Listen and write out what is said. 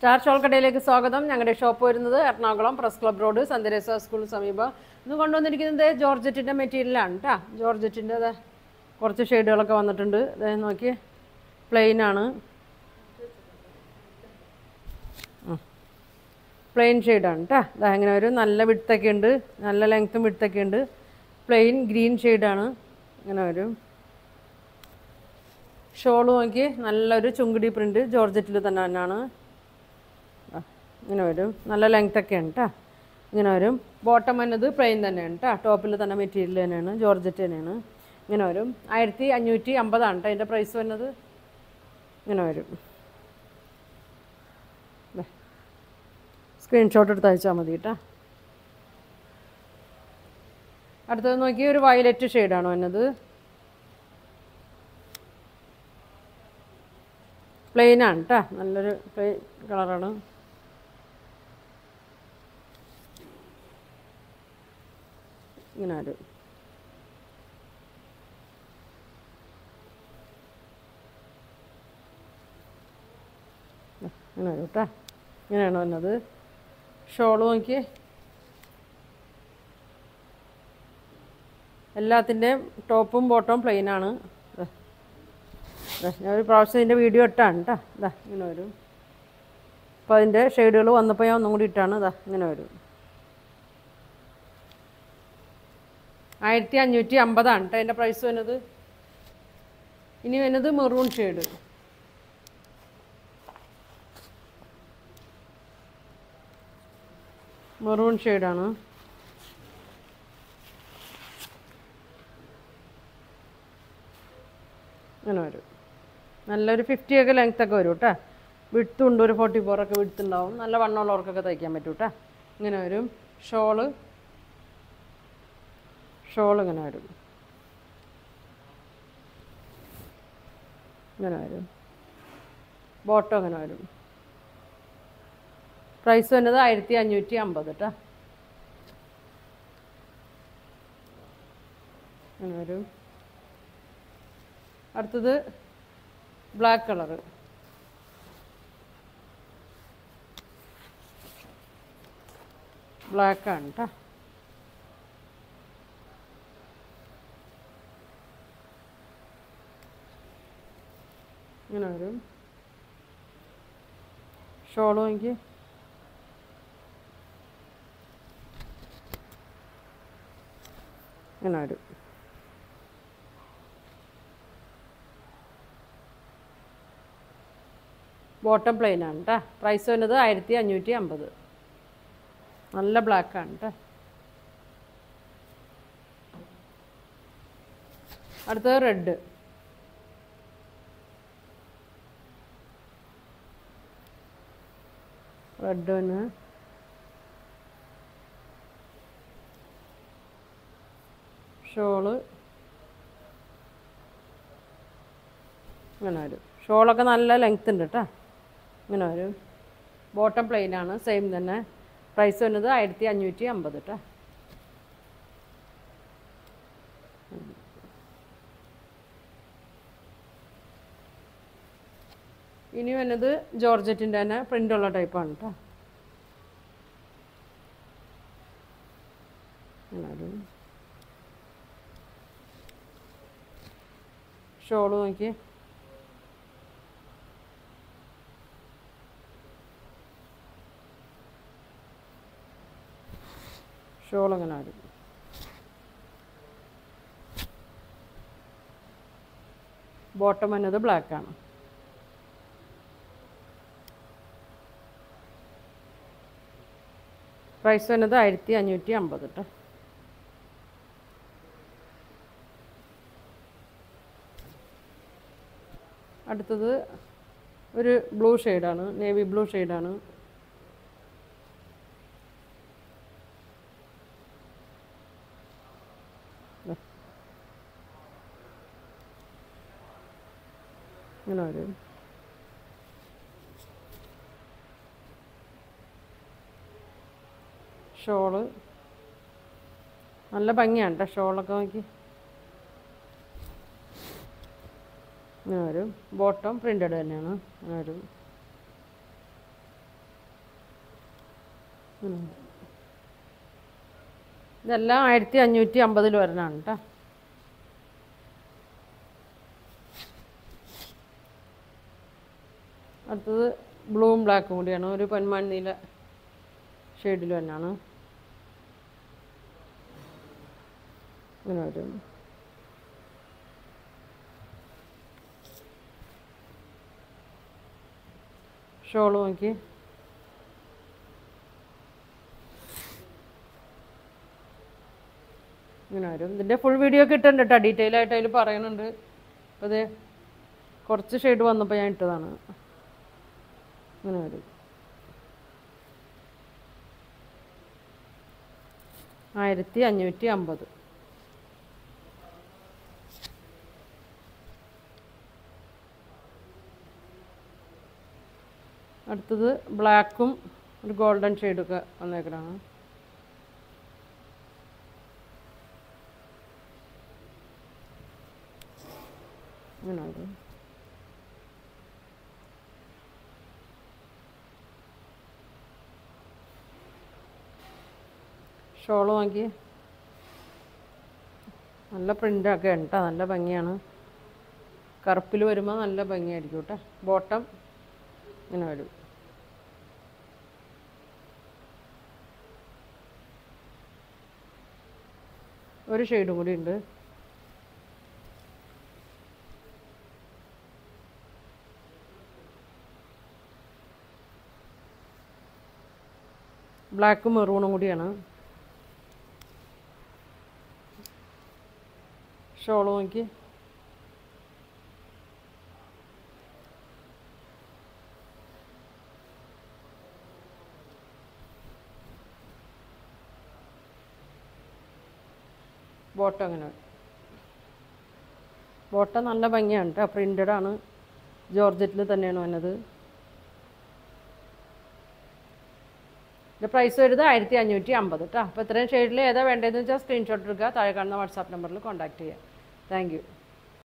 Star shawl കടയിലേക്ക് സ്വാഗതം ഞങ്ങളുടെ ഷോപ്പ് വരുന്നത് എറണാകുളം പ്രസ് ക്ലബ് റോഡ് സന്ദരേസ സ്കൂളിന് സമീപം ഇന്ന് കൊണ്ടുവന്നിരിക്കുന്നത് ജോർജറ്റിൻ്റെ മെറ്റീരിയലാണ് കേട്ടോ ജോർജറ്റിൻ്റെ അതെ കുറച്ച് ഷെയ്ഡുകളൊക്കെ വന്നിട്ടുണ്ട് അതെ നോക്കി പ്ലെയിൻ ആണ് പ്ലെയിൻ ഷെയ്ഡാണ് കേട്ടോ ഇതാ ഇങ്ങനെ ഒരു നല്ല വിടുത്തൊക്കെ ഉണ്ട് നല്ല ലെങ്ത്തും വിടുത്തൊക്കെ ഉണ്ട് പ്ലെയിൻ ഗ്രീൻ ഷെയ്ഡാണ് ഇങ്ങനെ വരും ഷോൾ നോക്കി നല്ലൊരു ചുങ്കിടി പ്രിൻ്റ് ജോർജറ്റിൽ തന്നെ തന്നെയാണ് ആ, ഇങ്ങനെ വരും നല്ല ലെങ്ത് ഒക്കെ ഉണ്ട് കേട്ടോ ഇങ്ങനെ വരും ബോട്ടം വന്നത് പ്ലെയിൻ തന്നെയാണ് കേട്ടോ ടോപ്പിൽ തന്നെ മെറ്റീരിയൽ തന്നെയാണ് ജോർജറ്റ് തന്നെയാണ് ഇങ്ങനെ വരും ആയിരത്തി അഞ്ഞൂറ്റി അമ്പതാണ് കേട്ടോ അതിൻ്റെ പ്രൈസ് വരുന്നത് ഇങ്ങനെ വരും ദേ. സ്ക്രീൻഷോട്ട് എടുത്ത് അയച്ചാൽ മതി കേട്ടോ അടുത്തത് നോക്കി ഒരു വയലറ്റ് ഷെയ്ഡാണ് വന്നത് പ്ലെയിൻ ആണ് കേട്ടോ നല്ലൊരു പ്ലെയിൻ കളറാണ് ഇങ്ങനെ വരും ദാ, ഇങ്ങനെ വരും കേട്ടോ ഇങ്ങനെയാണ് വന്നത് ഷോള് നോക്കി എല്ലാത്തിൻ്റെയും ടോപ്പും ബോട്ടവും പ്ലെയിൻ ആണ് ദാ. ദാ, ഞാൻ ഒരു പ്രാവശ്യം ഇതിൻ്റെ വീഡിയോ ഇട്ടാണ് കേട്ടോ ഇതാ ഇങ്ങനെ വരും അപ്പോൾ അതിൻ്റെ ഷെയ്ഡുകൾ വന്നപ്പോൾ ഞാൻ ഒന്നും കൂടി ഇട്ടാണ് ഇതാ ഇങ്ങനെ വരും ആയിരത്തി അഞ്ഞൂറ്റി അമ്പതാണ് കേട്ടോ അതിൻ്റെ പ്രൈസ് വരുന്നത് ഇനി വരുന്നത് മെറൂൺ ഷെയ്ഡ് മെറൂൺ ഷെയ്ഡാണ് അങ്ങനെ വരും നല്ലൊരു ഫിഫ്റ്റി ഒക്കെ ലെങ്ത് ഒക്കെ വരും കേട്ടോ വിടുത്തുണ്ട് ഒരു ഫോർട്ടി ഫോറൊക്കെ വിടുത്തുണ്ടാവും നല്ല വണ്ണമുള്ളവർക്കൊക്കെ തയ്ക്കാൻ പറ്റും കേട്ടോ ഇങ്ങനെ വരും ഷോള് ഷോൾ ഇങ്ങനെ വരും ഇങ്ങനെ വരും ബോട്ടം ഇങ്ങനെ വരും പ്രൈസ് വരുന്നത് ആയിരത്തി അഞ്ഞൂറ്റി അമ്പത് കേട്ടോ ഇങ്ങനെ വരും അടുത്തത് ബ്ലാക്ക് കളറ് ബ്ലാക്ക് ആണ് കേട്ടോ ഇങ്ങനെ വരും ഷോളും എനിക്ക് ഇങ്ങനെ വരും ബോട്ടം പ്ലെയിൻ ആണ് കേട്ടോ പ്രൈസ് വരുന്നത് ആയിരത്തി അഞ്ഞൂറ്റി അമ്പത് നല്ല ബ്ലാക്ക് ആണ് കേട്ടോ അടുത്തത് റെഡ് റെഡ് തന്നെ ഷോള് ഇങ്ങനെ വരും ഷോളൊക്കെ നല്ല ലെങ്ത് ഉണ്ട് കേട്ടോ ഇങ്ങനെ വരും ബോട്ടം പ്ലെയിൻ ആണ് സെയിം തന്നെ പ്രൈസ് വരുന്നത് ആയിരത്തി അഞ്ഞൂറ്റി അമ്പത് കേട്ടോ ഇനി വരുന്നത് ജോർജറ്റിൻ്റെ തന്നെ പ്രിൻ്റുള്ള ടൈപ്പാണ് കേട്ടോ ഇങ്ങനെ വരും ഷോള് നോക്കിയേ ഷോൾ അങ്ങനെ വരും ബോട്ടം വന്നത് ബ്ലാക്ക് ആണ് പ്രൈസ് വന്നത് ആയിരത്തി അഞ്ഞൂറ്റി അമ്പത് കേട്ടോ അടുത്തത് ഒരു ബ്ലൂ ഷെയ്ഡാണ് നേവി ബ്ലൂ ഷെയ്ഡാണ് ഇങ്ങനെ വരും ഷോള് നല്ല ഭംഗിയാണ് കേട്ടോ ഷോളൊക്കെ നോക്കി ഇങ്ങനെ വരും ബോട്ടം പ്രിൻ്റഡ് തന്നെയാണ് ഇങ്ങനെ വരും ഉം. ഇതെല്ലാം ആയിരത്തി അഞ്ഞൂറ്റി അമ്പതിൽ വരണതാണ് കേട്ടോ അടുത്തത് ബ്ലൂവും ബ്ലാക്കും കൂടിയാണ് ഒരു പൊന്മാൻ നീല ഷെയ്ഡിൽ തന്നെയാണ് ഇങ്ങനെ വരും ഷോൾ നോക്കി ഇങ്ങനെ വരും ഇതിൻ്റെ ഫുൾ വീഡിയോ ഒക്കെ ഇട്ടിട്ടുണ്ട് കേട്ടോ ഡീറ്റെയിൽ ആയിട്ട് അതിൽ പറയുന്നുണ്ട് അപ്പോൾ ഇത് കുറച്ച് ഷെയ്ഡ് വന്നപ്പോൾ ഞാൻ ഇട്ടതാണ് ഇങ്ങനെ വരും ആയിരത്തി അഞ്ഞൂറ്റി അമ്പത് അടുത്തത് ബ്ലാക്കും ഒരു ഗോൾഡൻ ഷെയ്ഡൊക്കെ വന്നേക്കണാണ് ഇങ്ങനെ വരും ഷോള് നോക്കി നല്ല പ്രിൻ്റൊക്കെ ഉണ്ട് കേട്ടോ നല്ല ഭംഗിയാണ് കറുപ്പിൽ വരുമ്പോൾ നല്ല ഭംഗിയായിരിക്കും കേട്ടോ ബോട്ടം ഇങ്ങനെ വരും ഒരു ഷെയ്ഡും കൂടി ഉണ്ട് ബ്ലാക്കും മെറൂണും കൂടിയാണ് ഷോൾ നോക്കി ബോട്ടം അങ്ങനെ ബോട്ടം നല്ല ഭംഗിയാണ് കേട്ടോ പ്രിൻ്റഡ് ആണ് ജോർജറ്റിൽ തന്നെയാണ് വന്നത് ഇതിൻ്റെ പ്രൈസ് വരുന്നത് ആയിരത്തി അഞ്ഞൂറ്റി അമ്പത് കേട്ടോ അപ്പോൾ ഇത്രയും ഷെയ്ഡിൽ ഏതാ വേണ്ടതെന്ന് വെച്ചാൽ സ്ക്രീൻഷോട്ട് എടുക്കുക താഴെ കാണുന്ന വാട്സാപ്പ് നമ്പറിൽ കോൺടാക്ട് ചെയ്യുക താങ്ക് യു